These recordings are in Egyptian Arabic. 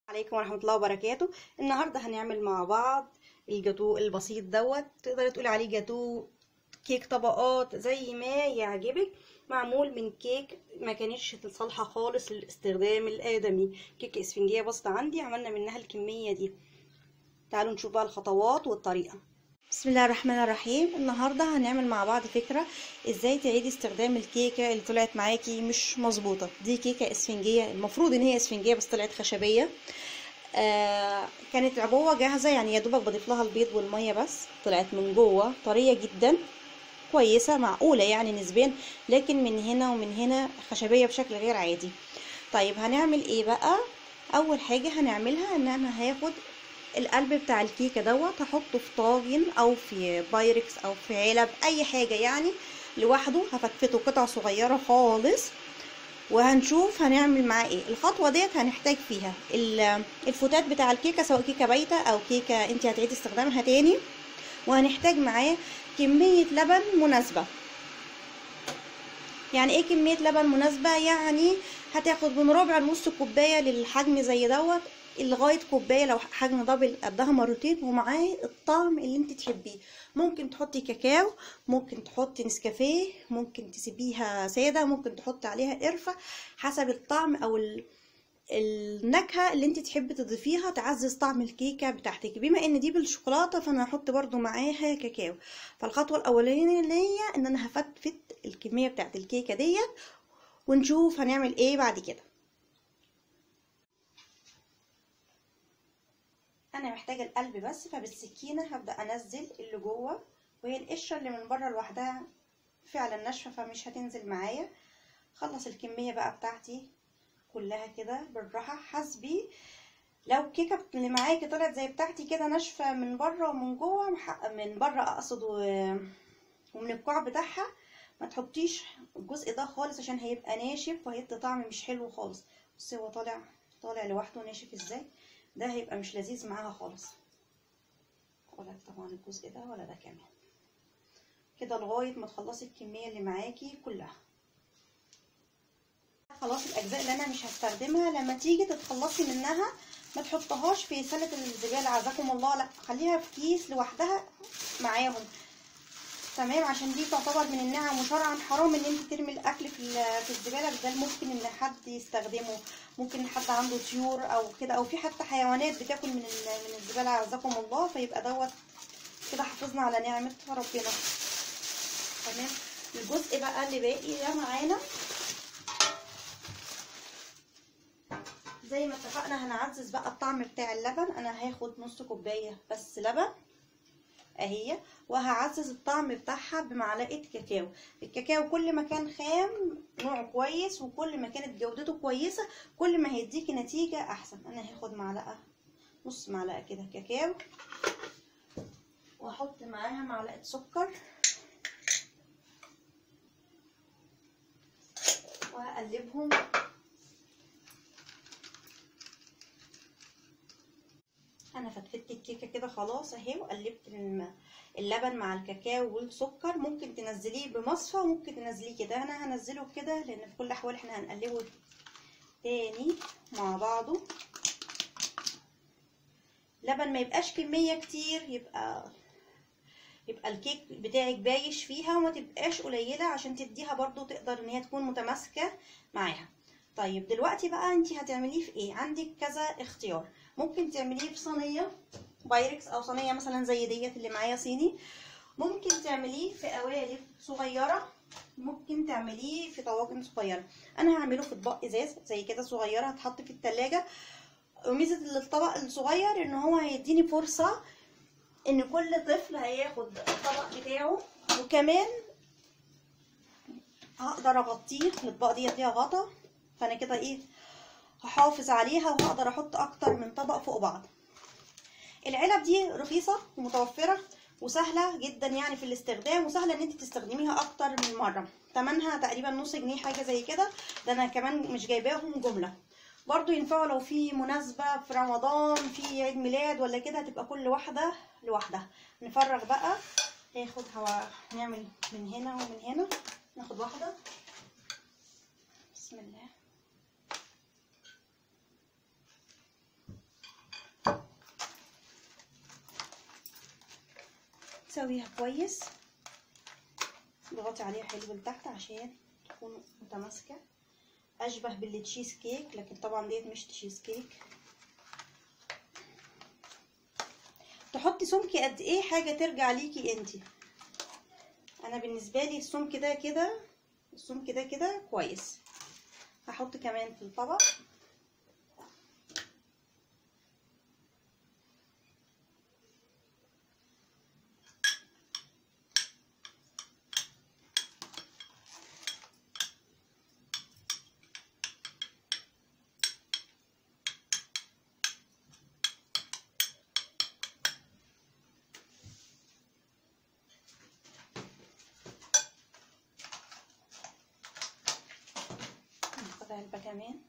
عليكم ورحمة الله وبركاته النهاردة هنعمل مع بعض الجاتو البسيط دوت تقدري تقولي عليه جاتو كيك طبقات زي ما يعجبك معمول من كيك ما كانتش صالحة خالص للاستخدام الآدمي كيك اسفنجية بسيطة عندي عملنا منها الكمية دي تعالوا نشوف بقى الخطوات والطريقة بسم الله الرحمن الرحيم النهارده هنعمل مع بعض فكره ازاي تعيدي استخدام الكيكه اللي طلعت معاكي مش مظبوطه دي كيكه اسفنجيه المفروض ان هي اسفنجيه بس طلعت خشبيه آه كانت عبوه جاهزه يعني يا دوبك بضيف لها البيض والميه بس طلعت من جوه طريه جدا كويسه معقوله يعني نسبيا لكن من هنا ومن هنا خشبيه بشكل غير عادي طيب هنعمل ايه بقى اول حاجه هنعملها ان انا هاخد القلب بتاع الكيكه دوت هحطه في طاجن او في بايركس او في علب اي حاجه يعني لوحده هفتفته قطع صغيره خالص وهنشوف هنعمل معاه ايه الخطوه ديت هنحتاج فيها الفتات بتاع الكيكه سواء كيكه بايته او كيكه انت هتعيدي استخدامها تاني وهنحتاج معاه كميه لبن مناسبه يعني ايه كميه لبن مناسبه يعني هتاخد من ربع لنص كوبايه للحجم زي دوت لغايه كوبايه لو حجم دبل قدها مرتين ومعاه الطعم اللي انت تحبيه ممكن تحطي كاكاو ممكن تحطي نسكافيه ممكن تسيبيها ساده ممكن تحطي عليها قرفه حسب الطعم او ال... النكهه اللي انت تحبي تضيفيها تعزز طعم الكيكه بتاعتك بما ان دي بالشوكولاته فانا هحط برضو معاها كاكاو فالخطوه الاولانيه ليا ان انا هفتفت الكميه بتاعت الكيكه ديت ونشوف هنعمل ايه بعد كده انا محتاجه القلب بس فبالسكينه هبدا انزل اللي جوه وهي القشره اللي من بره لوحدها فعلا ناشفه فمش هتنزل معايا خلص الكميه بقى بتاعتي كلها كده بالراحه حسبي لو الكيكه اللي معاكي طلعت زي بتاعتي كده ناشفه من بره ومن جوه من بره اقصد ومن الكوع بتاعها ما تحطيش الجزء ده خالص عشان هيبقى ناشف وهيدي طعم مش حلو خالص بصي هو طالع طالع لوحده ناشف ازاي ده هيبقى مش لذيذ معاها خالص ولا طبعا الجزء ده ولا ده كمان كده لغايه ما تخلصي الكميه اللي معاكي كلها خلاص الاجزاء اللي انا مش هستخدمها لما تيجي تتخلصي منها ما تحطهاش في سله الزباله عزكم الله لا خليها في كيس لوحدها معاهم تمام عشان دي تعتبر من النعم وشرعا حرام ان انت ترمي الاكل في في الزباله ده ممكن ان حد يستخدمه ممكن حد عنده طيور او كده او في حتى حيوانات بتاكل من من الزباله عزكم الله فيبقى دوت كده حافظنا على نعمه ربنا تمام الجزء بقى اللي باقي ده معانا زي ما اتفقنا هنعزز بقى الطعم بتاع اللبن انا هاخد نص كوبايه بس لبن اهي وهعزز الطعم بتاعها بمعلقه كاكاو الكاكاو كل ما كان خام نوع كويس وكل ما كانت جودته كويسه كل ما هيديكي نتيجه احسن انا هاخد معلقه نص معلقه كده كاكاو واحط معاها معلقه سكر وهقلبهم انا فتفت الكيكه كده خلاص اهي وقلبت اللبن مع الكاكاو والسكر ممكن تنزليه بمصفى وممكن تنزليه كده انا هنزله كده لان في كل الاحوال احنا هنقلبه تاني مع بعضه لبن ما يبقاش كميه كتير يبقى يبقى الكيك بتاعك بايش فيها وما تبقاش قليله عشان تديها برضو تقدر ان هي تكون متماسكه معاها طيب دلوقتي بقى انت هتعمليه في ايه عندك كذا اختيار ممكن تعمليه في صينيه بايركس او صينيه مثلا زي ديت اللي معايا صيني ممكن تعمليه في قوالب صغيره ممكن تعمليه في طواجن صغيره انا هعمله في اطباق ازاز زي كده صغيره هتحط في التلاجة وميزه الطبق الصغير ان هو هيديني فرصه ان كل طفل هياخد الطبق بتاعه وكمان هقدر اغطيه الاطباق ديت ليها غطا فانا كده ايه هحافظ عليها وهقدر احط اكتر من طبق فوق بعض العلب دي رخيصه ومتوفره وسهله جدا يعني في الاستخدام وسهله ان انت تستخدميها اكتر من مره تمنها تقريبا نص جنيه حاجه زي كده ده انا كمان مش جايباهم جمله برضو ينفعوا لو في مناسبه في رمضان في عيد ميلاد ولا كده هتبقى كل واحده لوحدها نفرغ بقى هاخد هوا نعمل من هنا ومن هنا ناخد واحده بسم الله تسويها كويس اضغطي عليها حلو لتحت عشان تكون متماسكه اشبه بالتشيز كيك لكن طبعا ديت مش تشيز كيك تحطي سمك قد ايه حاجه ترجع ليكي انتي انا بالنسبه لي السمك ده كده السمك ده كده كويس هحط كمان في الطبق ناخد علبة كمان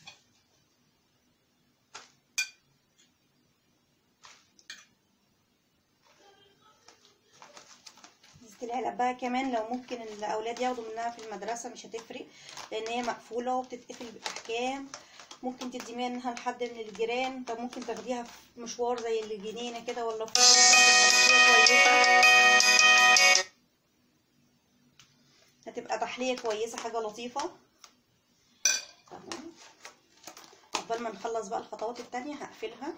ميزة العلب بقى كمان لو ممكن الأولاد ياخدوا منها في المدرسة مش هتفرق لأن هي مقفولة وبتتقفل بأحكام ممكن تدي منها لحد من الجيران طب ممكن تاخديها في مشوار زي الجنينة كده ولا في كويسة هتبقى تحلية كويسة حاجة لطيفة تمام قبل ما نخلص بقى الخطوات التانية هقفلها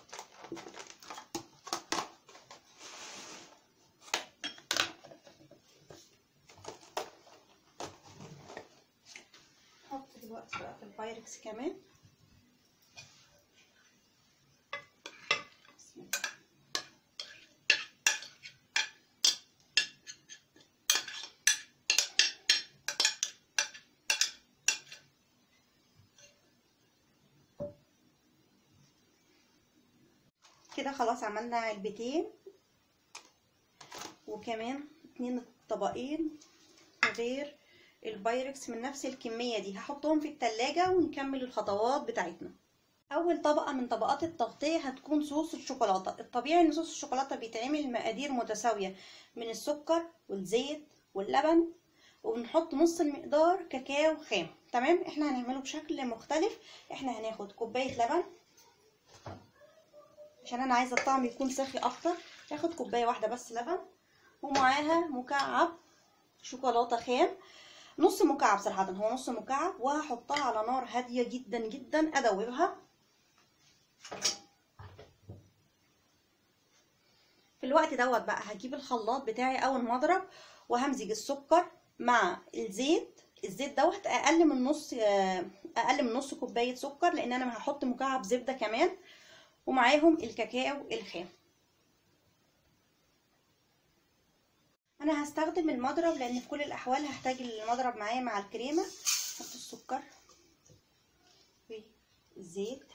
نحط دلوقتي بقى في البايركس كمان بسم الله كده خلاص عملنا علبتين وكمان اتنين طبقين غير البايركس من نفس الكمية دي هحطهم في التلاجة ونكمل الخطوات بتاعتنا اول طبقة من طبقات التغطية هتكون صوص الشوكولاتة الطبيعي ان صوص الشوكولاتة بيتعمل مقادير متساوية من السكر والزيت واللبن وبنحط نص المقدار كاكاو خام تمام احنا هنعمله بشكل مختلف احنا هناخد كوباية لبن عشان انا عايزه الطعم يكون صحي اكتر هاخد كوبايه واحده بس لبن ومعاها مكعب شوكولاته خام نص مكعب صراحه هو نص مكعب وهحطها على نار هاديه جدا جدا ادوبها في الوقت دوت بقى هجيب الخلاط بتاعي او المضرب وهمزج السكر مع الزيت الزيت دوت اقل من نص اقل من نص كوبايه سكر لان انا هحط مكعب زبده كمان ومعاهم الكاكاو الخام انا هستخدم المضرب لان في كل الاحوال هحتاج المضرب معايا مع الكريمه احط السكر والزيت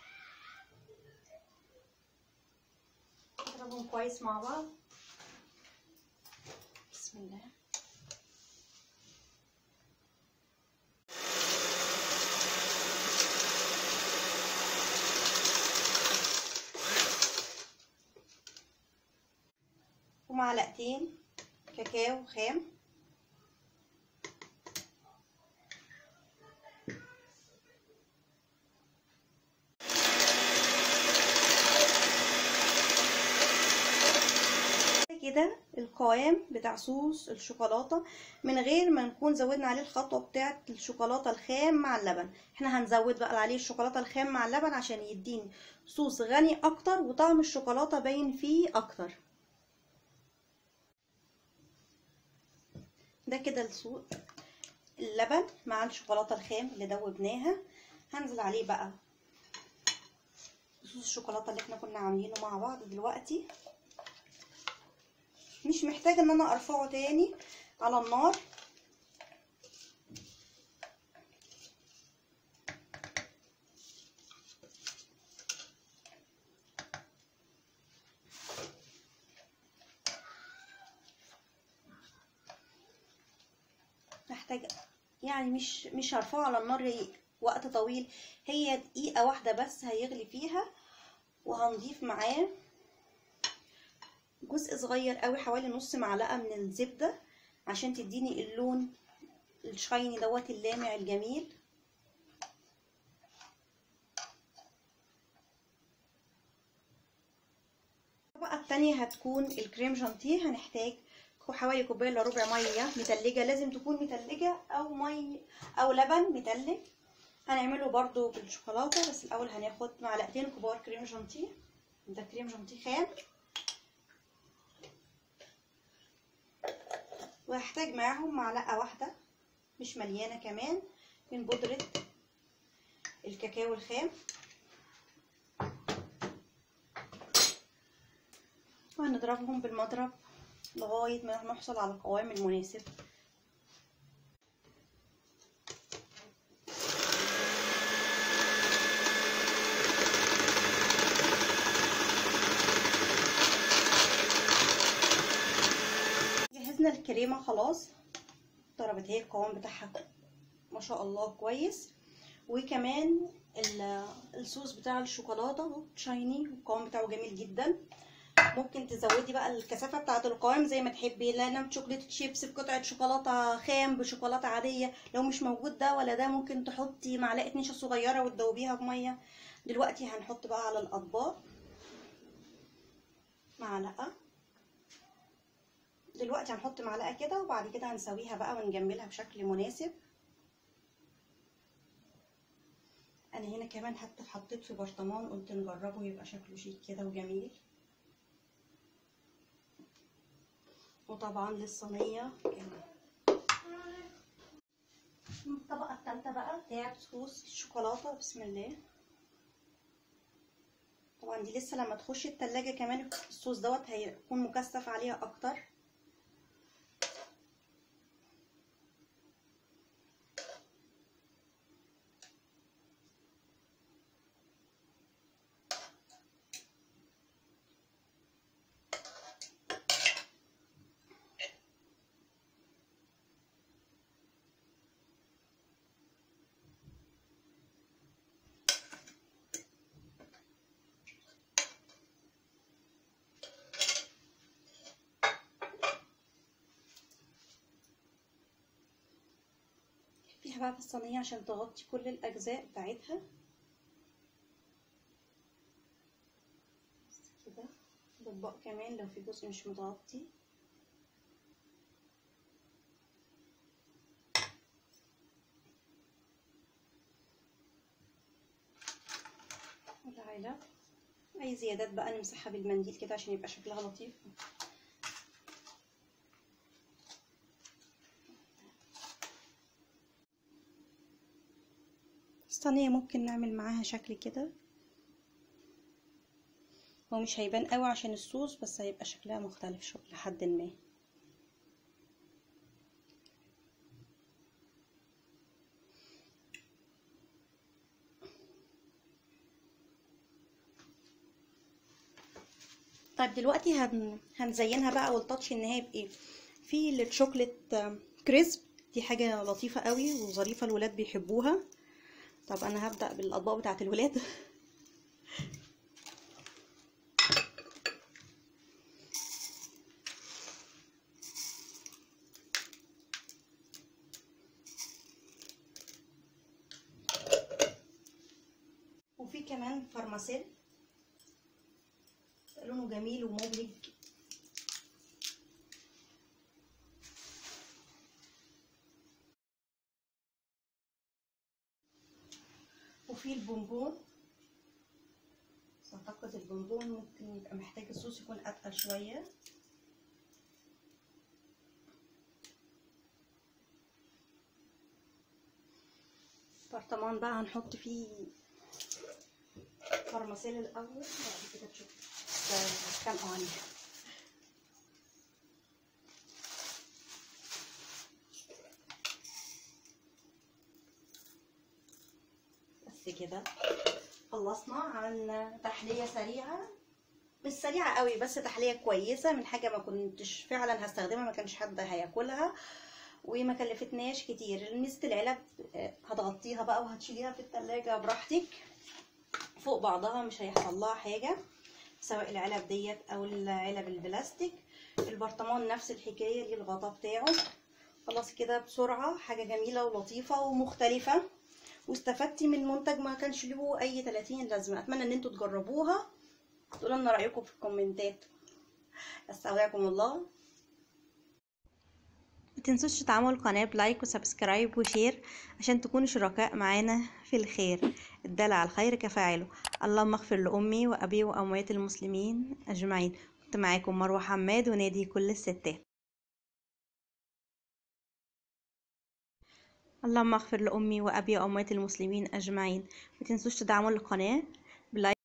اضربهم كويس مع بعض بسم الله ومعلقتين كاكاو خام كده القوام بتاع صوص الشوكولاته من غير ما نكون زودنا عليه الخطوه بتاعه الشوكولاته الخام مع اللبن احنا هنزود بقى عليه الشوكولاته الخام مع اللبن عشان يديني صوص غني اكتر وطعم الشوكولاته باين فيه اكتر ده كده السوق اللبن مع الشوكولاته الخام اللي دوبناها هنزل عليه بقى صوص الشوكولاته اللي احنا كنا عاملينه مع بعض دلوقتي مش محتاجه ان انا ارفعه تاني على النار محتاجه يعني مش مش هرفعه على النار وقت طويل هي دقيقه واحده بس هيغلي فيها وهنضيف معاه جزء صغير قوي حوالي نص معلقه من الزبده عشان تديني اللون الشايني دوت اللامع الجميل الطبقة التانية هتكون الكريم جانتيه هنحتاج حوالي كوباية الا ربع مية متلجة لازم تكون متلجة او مي او لبن متلج هنعمله برضو بالشوكولاتة بس الاول هناخد معلقتين كبار كريم جانتيه ده كريم جانتيه خام وهحتاج معاهم معلقة واحدة مش مليانة كمان من بودرة الكاكاو الخام وهنضربهم بالمضرب لغاية ما نحصل على القوام المناسب جهزنا الكريمة خلاص ضربت هي القوام بتاعها ما شاء الله كويس وكمان الصوص بتاع الشوكولاته شايني القوام بتاعه جميل جدا ممكن تزودي بقى الكثافه بتاعه القوام زي ما تحبي لا انا شوكولاته شيبس بقطعه شوكولاته خام بشوكولاته عاديه لو مش موجود ده ولا ده ممكن تحطي معلقه نشا صغيره وتدوبيها بميه دلوقتي هنحط بقى على الاطباق معلقه دلوقتي هنحط معلقه كده وبعد كده هنسويها بقى ونجملها بشكل مناسب انا هنا كمان حتى حطيت في برطمان قلت نجربه يبقى شكله شيك كده وجميل وطبعا للصينيه كمان الطبقه الثالثه بقى بتاعت صوص الشوكولاته بسم الله طبعا دي لسه لما تخش التلاجة كمان الصوص دوت هيكون مكثف عليها اكتر فيها بقى في الصينية عشان تغطي كل الأجزاء بتاعتها كده الأطباق كمان لو في جزء مش متغطي العلب أي زيادات بقى نمسحها بالمنديل كده عشان يبقى شكلها لطيف الصينية ممكن نعمل معاها شكل كده هو مش هيبان قوي عشان الصوص بس هيبقى شكلها مختلف شوية لحد ما طيب دلوقتي هن... هنزينها بقى والتاتش النهائي بايه في الشوكليت كريسب دي حاجة لطيفة قوي وظريفة الولاد بيحبوها طب انا هبدأ بالاطباق بتاعة الولاد وفي كمان فرماسيل لونه جميل ومبهج وفي البونبون بس اعتقد البونبون ممكن يبقى محتاج الصوص يكون اتقل شويه برطمان بقى هنحط فيه فرماسيل الاول وبعد كده تشوف كام قوانين بس كده خلصنا عن تحليه سريعه مش سريعه قوي بس تحليه كويسه من حاجه ما كنتش فعلا هستخدمها ما كانش حد هياكلها وما كلفتناش كتير ميزه العلب هتغطيها بقى وهتشيليها في التلاجة براحتك فوق بعضها مش هيحصل لها حاجه سواء العلب ديت او العلب البلاستيك البرطمان نفس الحكايه ليه الغطا بتاعه خلاص كده بسرعه حاجه جميله ولطيفه ومختلفه واستفدتي من منتج ما كانش له اي 30 لازمه اتمنى ان انتوا تجربوها تقولوا لنا رايكم في الكومنتات استودعكم الله ما تنسوش تدعموا القناة بلايك وسبسكرايب وشير عشان تكونوا شركاء معانا في الخير الدال على الخير كفاعله اللهم اغفر لأمي وأبي وأموات المسلمين أجمعين كنت معاكم مروة حماد ونادي كل الستات اللهم اغفر لأمي وأبي وأموات المسلمين أجمعين ما تنسوش تدعموا القناة بلايك